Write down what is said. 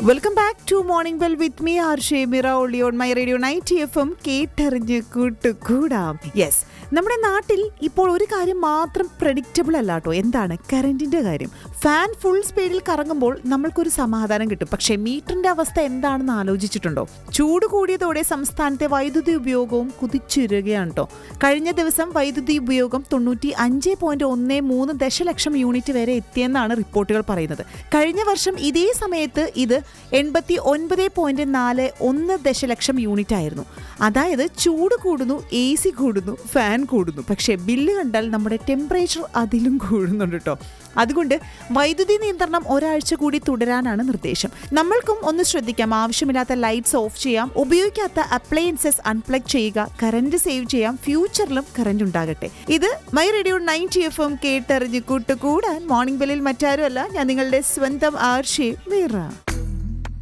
welcome back to morning bell with me R Shemira ഒളി on my radio ninety F M കേട്ടറിഞ്ഞ് കൂട്ടുകൂടാം yes നമ്മുടെ നാട്ടിൽ ഇപ്പോൾ ഒരു കാര്യം മാത്രം പ്രഡിക്റ്റബിൾ അല്ല കേട്ടോ എന്താണ് കറണ്ടിന്റെ കാര്യം ഫാൻ ഫുൾ സ്പീഡിൽ കറങ്ങുമ്പോൾ നമ്മൾക്കൊരു സമാധാനം കിട്ടും പക്ഷേ മീറ്ററിന്റെ അവസ്ഥ എന്താണെന്ന് ആലോചിച്ചിട്ടുണ്ടോ ചൂട് കൂടിയതോടെ സംസ്ഥാനത്തെ വൈദ്യുതി ഉപയോഗവും കുതിച്ചുയരുകയാണ് കേട്ടോ കഴിഞ്ഞ ദിവസം വൈദ്യുതി ഉപയോഗം തൊണ്ണൂറ്റി അഞ്ച് പോയിന്റ് ഒന്ന് മൂന്ന് ദശലക്ഷം യൂണിറ്റ് വരെ എത്തിയെന്നാണ് റിപ്പോർട്ടുകൾ പറയുന്നത് കഴിഞ്ഞ വർഷം ഇതേ സമയത്ത് ഇത് എൺപത്തി ഒൻപത് പോയിന്റ് നാല് ഒന്ന് ദശലക്ഷം യൂണിറ്റ് ആയിരുന്നു അതായത് ചൂട് കൂടുന്നു എ സി കൂടുന്നു ഫാൻ കൂടുന്നു പക്ഷേ ബില്ല് കണ്ടാൽ നമ്മുടെ ടെമ്പറേച്ചർ അതിലും കൂടുന്നുണ്ട് കേട്ടോ അതുകൊണ്ട് വൈദ്യുതി നിയന്ത്രണം ഒരാഴ്ച കൂടി തുടരാനാണ് നിർദ്ദേശം നമ്മൾക്കും ഒന്ന് ശ്രദ്ധിക്കാം ആവശ്യമില്ലാത്ത ലൈറ്റ്സ് ഓഫ് ചെയ്യാം ഉപയോഗിക്കാത്ത അപ്ലയൻസസ് അൺപ്ലഗ് ചെയ്യുക കറന്റ് സേവ് ചെയ്യാം ഫ്യൂച്ചറിലും കറന്റ് ഉണ്ടാകട്ടെ ഇത് my radio ninety F M കേട്ടറിഞ്ഞ് കൂട്ടുകൂടാൻ മോർണിംഗ് ബെല്ലിൽ മറ്റാരുമല്ല ഞാൻ നിങ്ങളുടെ സ്വന്തം ആർഷി മീറ